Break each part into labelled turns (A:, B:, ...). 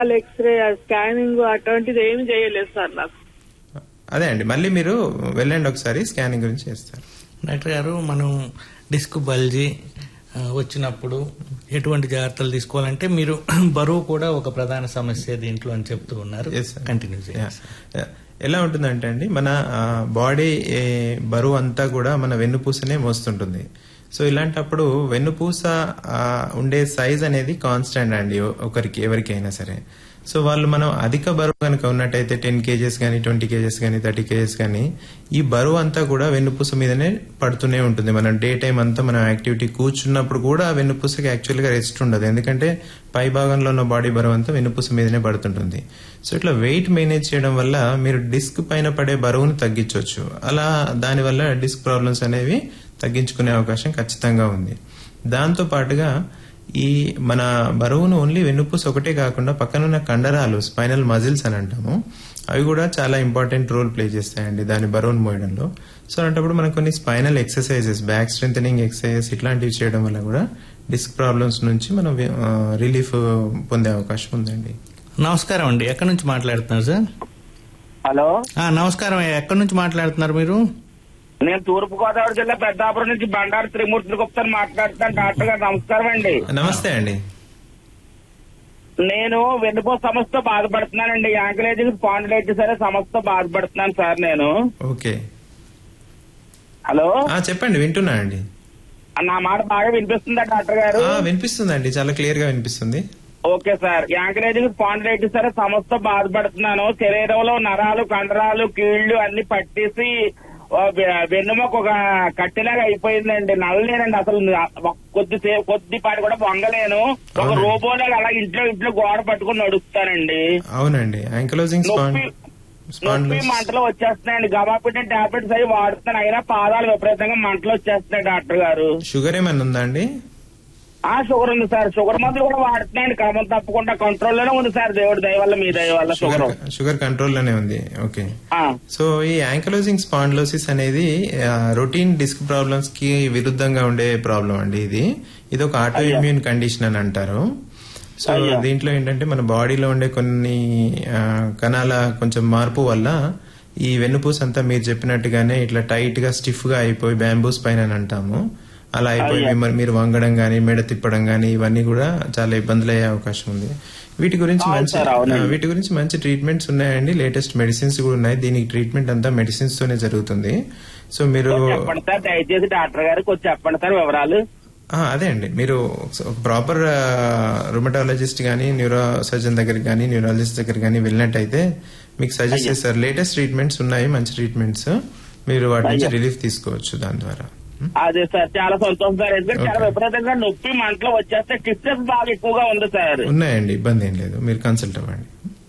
A: X ray scanning అటువంటిది ఏమి చేయలేదు సార్ నాకు
B: అదే అండి మళ్ళీ మీరు వెళ్ళండి ఒకసారి స్కానింగ్ గురించి చేస్తారు
C: డాక్టర్ గారు మనం డిస్క్ బల్జీ ఆ, వచ్చినప్పుడు ఎటువంటి జాగ్రత్తలు తీసుకోవాలంటే మీరు బరువు కూడా ఒక ప్రధాన సమస్య దీంట్లో అని చెప్తూ ఉన్నారు
B: Yes, sir.
C: కంటిన్యూ చేయండి
B: Yeah. Yeah. ఎలా ఉంటుందంటే అండి మన బాడీ బరువు అంతా కూడా మన వెన్నుపూసనే మోస్తుంటుంది సో ఇలాంటప్పుడు వెన్నుపూస ఆ, ఉండే సైజ్ అనేది కాన్స్టెంట్ అండి ఒ- ఒకరికి ఎవరికైనా సరే సో వాళ్ళు మనం అధిక బరువు కనుక ఉన్నట్టయితే టెన్ కేజెస్ కానీ ట్వంటీ కేజెస్ కానీ థర్టీ కేజెస్ కానీ ఈ బరువు అంతా కూడా వెన్నుపూస మీదనే పడుతూనే ఉంటుంది మనం డే టైం అంతా మనం యాక్టివిటీ కూర్చున్నప్పుడు కూడా ఆ వెన్నుపూసకి యాక్చువల్గా రెస్ట్ ఉండదు ఎందుకంటే పై భాగంలో ఉన్న బాడీ బరువు అంతా వెన్నుపూస మీదనే పడుతుంటుంది సో ఇట్లా వెయిట్ మేనేజ్ చేయడం వల్ల మీరు డిస్క్ పైన పడే బరువును తగ్గించవచ్చు అలా దానివల్ల డిస్క్ ప్రాబ్లమ్స్ అనేవి తగ్గించుకునే అవకాశం ఖచ్చితంగా ఉంది దాంతో పాటుగా ఈ మన బరువును ఓన్లీ వెన్నుపూస ఒకటే కాకుండా పక్కనున్న కండరాలు స్పైనల్ మజిల్స్ అని అంటాము అవి కూడా చాలా ఇంపార్టెంట్ రోల్ ప్లే చేస్తాయండి దాని బరువును మోయడంలో సో అలాంటప్పుడు మనకు కొన్ని spinal exercises back strengthening exercises ఇట్లాంటివి చేయడం వల్ల కూడా డిస్క్ ప్రాబ్లమ్స్ నుంచి మనం రిలీఫ్ పొందే అవకాశం ఉందండి
C: నమస్కారం అండి ఎక్కడి నుంచి మాట్లాడుతున్నారు సార్
D: హలో
C: ఆ, నమస్కారం ఎక్కడి నుంచి మాట్లాడుతున్నారు మీరు
D: నేను తూర్పు గోదావరి జిల్లా పెద్దాపురం నుంచి బండారు త్రిమూర్తి గుప్తా మాట్లాడుతాను డాక్టర్ గారు నమస్కారం అండి
B: నమస్తే అండి
D: నేను వెన్నుపో సమస్యతో బాధపడుతున్నానండి యాంకరేజింగ్ స్పాండిలైటిస్ అనే సమస్యతో బాధపడుతున్నాను సార్ నేను
B: ఓకే
D: హలో
B: ఆ చెప్పండి వింటున్నా అండి
D: నా మాట బాగా వినిపిస్తుందా డాక్టర్ గారు
B: ఆ, వినిపిస్తుందండి చాలా క్లియర్ గా వినిపిస్తుంది
D: ఓకే సార్ యాంకరేజింగ్ స్పాండిలైటిస్ అనే సమస్యతో బాధపడుతున్నాను శరీరంలో నరాలు కండరాలు కీళ్లు అన్ని పట్టేసి ఆ, వె- వెన్నుముక ఒక కట్టెలాగా అయిపోయిందండి నల్లలేనండి అసలు ఒక కొద్దిసేపు కొద్దిపాటి కూడా వంగలేను ఒక
B: అవునండి.
D: రోబోలాగా అలా ఇంట్లో ఇంట్లో గోడ పట్టుకుని నడుస్తానండి
B: అవునండి యాంకలోజింగ్
D: నొప్పి నొప్పి మంటలు వచ్చేస్తున్నాయండి గమాపిటిన్ టాబ్లెట్స్ అవి వాడుతున్నాను అయినా పాదాలు విపరీతంగా మంటలు వచ్చేస్తున్నాయి డాక్టర్ గారు
B: షుగర్ ఏమైనా ఉందా అండి
D: ఆ షుగర్ ఉంది సార్ షుగర్ మందులు కూడా వాడుతున్నాయండి క్రమం తప్పకుండా కంట్రోల్ లోనే ఉంది సార్ దేవుడి దయ వల్ల మీ దయ వల్ల
B: షుగర్
D: షుగర్
B: షుగర్ కంట్రోల్ లోనే ఉంది ఓకే
D: ఆ,
B: సో ఈ యాంకలోజింగ్ స్పాండ్లోసిస్ అనేది రొటీన్ డిస్క్ ప్రాబ్లమ్స్ కి విరుద్ధంగా ఉండే ప్రాబ్లం అండి ఇది ఇది ఒక ఆటో ఇమ్యూన్ కండిషన్ అని అంటారు సో
D: అయ్యా.
B: దీంట్లో ఏంటంటే మన బాడీలో ఉండే కొన్ని ఆ, కణాల కొంచెం మార్పు వల్ల ఈ వెన్నుపూస అంతా మీరు చెప్పినట్టుగానే ఇట్లా టైట్ గా స్టిఫ్ గా అయిపోయి బ్యాంబూస్ పైన అని అంటాము అలా అయిపోయి
D: అయ్యా.
B: మిమ్మల్ని మీరు వంగడం గానీ మెడ తిప్పడం గానీ ఇవన్నీ కూడా చాలా ఇబ్బందులు అయ్యే అవకాశం ఉంది వీటి గురించి
D: అవును
B: మంచి
D: సార్, అవునండి.
B: ఆ, వీటి గురించి మంచి ట్రీట్మెంట్స్ ఉన్నాయండి లేటెస్ట్ మెడిసిన్స్ కూడా ఉన్నాయి దీనికి ట్రీట్మెంట్ అంతా మెడిసిన్స్ తోనే జరుగుతుంది సో మీరు
D: కొంచెం చెప్పండి సార్ దయచేసి డాక్టర్ గారు కొంచెం చెప్పండి సార్ వివరాలు
B: ఆ, అదే అండి మీరు ప్రాపర్ రుమటాలజిస్ట్ కానీ న్యూరో సర్జన్ దగ్గరికి కానీ న్యూరాలజిస్ట్ దగ్గర కానీ వెళ్ళినట్టయితే మీకు సజెస్ట్
D: అయ్యా.
B: చేస్తారు లేటెస్ట్ ట్రీట్మెంట్స్ ఉన్నాయి మంచి ట్రీట్మెంట్స్ మీరు వాటి నుంచి
D: అయ్యా.
B: రిలీఫ్ తీసుకోవచ్చు దాని ద్వారా
D: అదే సార్ చాలా సంతోషం సార్ ఎందుకంటే చాలా
B: ఓకే.
D: విపరీతంగా నొప్పి మంటలు వచ్చేస్తే టిస్టెస్ బాగా ఎక్కువగా ఉంది సార్
B: ఉన్నాయండి ఇబ్బంది ఏం లేదు మీరు కన్సల్ట్ అవ్వండి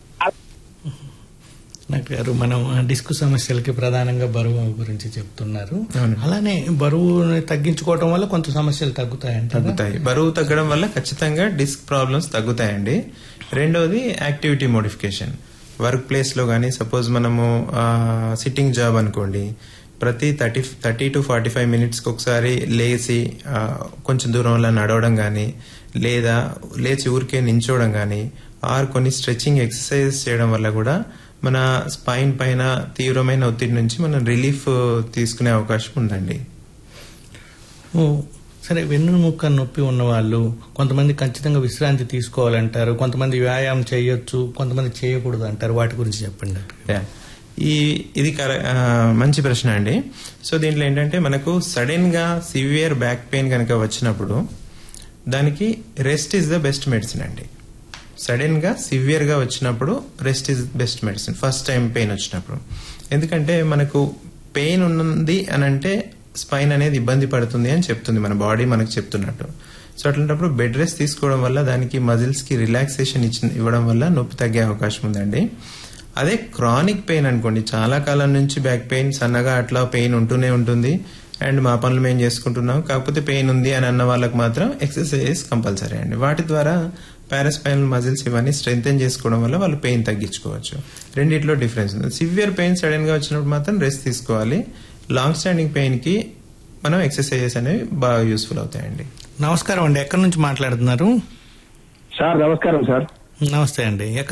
C: డాక్టర్ గారు మనం డిస్క్ సమస్యలకి ప్రధానంగా బరువు గురించి చెప్తున్నారు
B: అవును.
C: అలానే బరువు తగ్గించుకోవటం వల్ల కొంత సమస్యలు తగ్గుతాయంట
B: తగ్గుతాయి బరువు తగ్గడం వల్ల ఖచ్చితంగా డిస్క్ ప్రాబ్లమ్స్ తగ్గుతాయండి రెండోది యాక్టివిటీ మోడిఫికేషన్ వర్క్ ప్లేస్ లో కానీ సపోజ్ మనము సిట్టింగ్ జాబ్ అనుకోండి ప్రతి thirty thirty to forty five మినిట్స్కి ఒకసారి లేచి ఆ, కొంచెం దూరంలో నడవడం కానీ లేదా లేచి ఊరికే నించోవడం కానీ ఆర్ కొన్ని స్ట్రెచింగ్ ఎక్సర్సైజెస్ చేయడం వల్ల కూడా మన స్పైన్ పైన తీవ్రమైన ఒత్తిడి నుంచి మనం రిలీఫ్ తీసుకునే అవకాశం ఉందండి
C: ఓ, సరే వెన్నుముక్క నొప్పి ఉన్న వాళ్ళు కొంతమంది ఖచ్చితంగా విశ్రాంతి తీసుకోవాలంటారు కొంతమంది వ్యాయామం చేయొచ్చు కొంతమంది చేయకూడదు అంటారు వాటి గురించి చెప్పండి డాక్టర్.
B: యా. ఈ ఇది కర- ఆ, మంచి ప్రశ్న అండి సో దీంట్లో ఏంటంటే మనకు సడన్ గా సివియర్ బ్యాక్ పెయిన్ కనుక వచ్చినప్పుడు దానికి rest is the best medicine అండి సడన్ గా సివియర్ గా వచ్చినప్పుడు rest is best medicine first time pain వచ్చినప్పుడు ఎందుకంటే మనకు పెయిన్ ఉన్నది అని అంటే స్పైన్ అనేది ఇబ్బంది పడుతుంది అని చెప్తుంది మన బాడీ మనకు చెప్తున్నట్టు సో అట్లాంటప్పుడు బెడ్ రెస్ట్ తీసుకోవడం వల్ల దానికి మజిల్స్ కి రిలాక్సేషన్ ఇచ్చి ఇవ్వడం వల్ల నొప్పి తగ్గే అవకాశం ఉందండి అదే క్రానిక్ పెయిన్ అనుకోండి చాలా కాలం నుంచి బ్యాక్ పెయిన్ సన్నగా అట్లా పెయిన్ ఉంటూనే ఉంటుంది అండ్ మా పనులు మేము చేసుకుంటున్నాం కాకపోతే పెయిన్ ఉంది అని అన్న వాళ్ళకి మాత్రం ఎక్సర్సైజ్ కంపల్సరీ అండి వాటి ద్వారా పారాస్పైనల్ మజిల్స్ ఇవన్నీ స్ట్రెంగ్తెన్ చేసుకోవడం వల్ల వాళ్ళు పెయిన్ తగ్గించుకోవచ్చు రెండిట్లో డిఫరెన్స్ ఉంది సివియర్ పెయిన్ సడన్ గా వచ్చినప్పుడు మాత్రం రెస్ట్ తీసుకోవాలి లాంగ్ స్టాండింగ్ పెయిన్ కి మనం ఎక్సర్సైజెస్ అనేవి బాగా యూస్ఫుల్ అవుతాయండి
C: నమస్కారం అండి ఎక్కడి నుంచి మాట్లాడుతున్నారు
E: సార్ నమస్కారం సార్
C: నమస్తే అండి